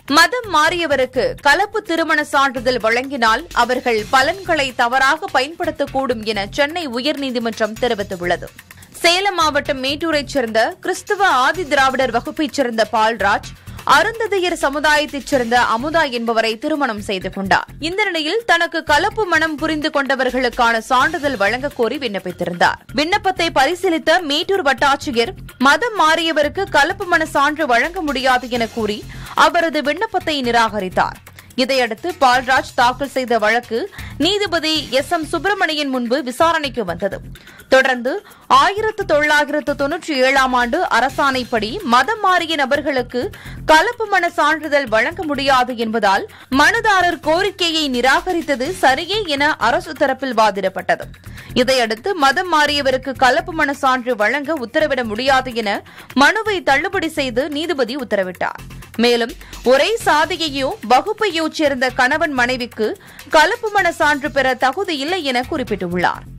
மதம் மாறியவருக்கு கலப்பு திருமண சான்றிதழ் வழங்கினால் அவர்கள் பலன்களை தவறாக பயன்படுத்தக்கூடும் என சென்னை உயர்நீதிமன்றம் தெரிவித்துள்ளது சேலம் மாவட்டம் மேட்டூரைச் சேர்ந்த கிறிஸ்துவ ஆதி திராவிடர் வகுப்பைச் சேர்ந்த பால்ராஜ் அருந்ததியர் சமுதாயத்தைச் சேர்ந்த அமுதா என்பவரை திருமணம் செய்து கொண்டார் இந்த நிலையில் தனக்கு கலப்பு மனம் புரிந்து கொண்டவர்களுக்கான சான்றிதழ் வழங்கக் கோரி விண்ணப்பித்திருந்தார் விண்ணப்பத்தை பரிசீலித்த மேட்டூர் வட்டாட்சியர் மதம் மாறியவருக்கு கலப்பு மன சான்று வழங்க முடியாது என கூறி அவரது விண்ணப்பத்தை நிராகரித்தார் இதையடுத்து பால்ராஜ் தாக்கல் செய்த வழக்கு நீதிபதி எஸ் எம் சுப்பிரமணியன் முன்பு விசாரணைக்கு வந்தது தொடர்ந்து ஆயிரத்து தொள்ளாயிரத்து தொன்னூற்றி ஏழாம் ஆண்டு அரசாணைப்படி மதம் மாறிய நபர்களுக்கு கலப்பு மன சான்றிதழ் வழங்க முடியாது என்பதால் மனுதாரர் கோரிக்கையை நிராகரித்தது சரியே என அரசு தரப்பில் வாதிடப்பட்டது இதையடுத்து மதம் மாறியவருக்கு கலப்பு மன சான்று வழங்க உத்தரவிட முடியாது என மனுவை தள்ளுபடி செய்து நீதிபதி உத்தரவிட்டார் மேலும் ஒரே சாதியையோ வகுப்பையோ சேர்ந்த கணவன் மனைவிக்கு கலப்பு மன சான்று பெற தகுதி இல்லை என குறிப்பிட்டுள்ளார்